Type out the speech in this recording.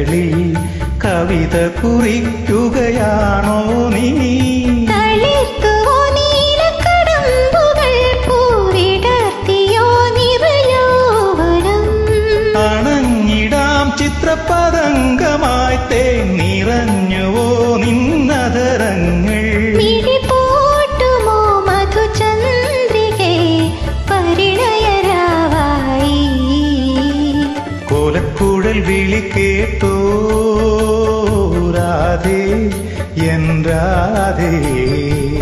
കരളിൽ കവിത കുറിക്കുകയാണോ നീ തളിർത്തുവോ നീലക്കടമ്പുകൾ പൂവിടർത്തിയോ നിറയോവനം അണഞ്ഞിടാം ചിത്രപതംഗമായി തേൻ നിറഞ്ഞുവോ നിന്നതരങ്ങൾ മിഴി പോട്ടുമോ മധുചന്ദ്രികെ പരിണയരാവായി കോലക്കുഴൽ വിളി കേട്ടോ രാധേ എൻ രാധേ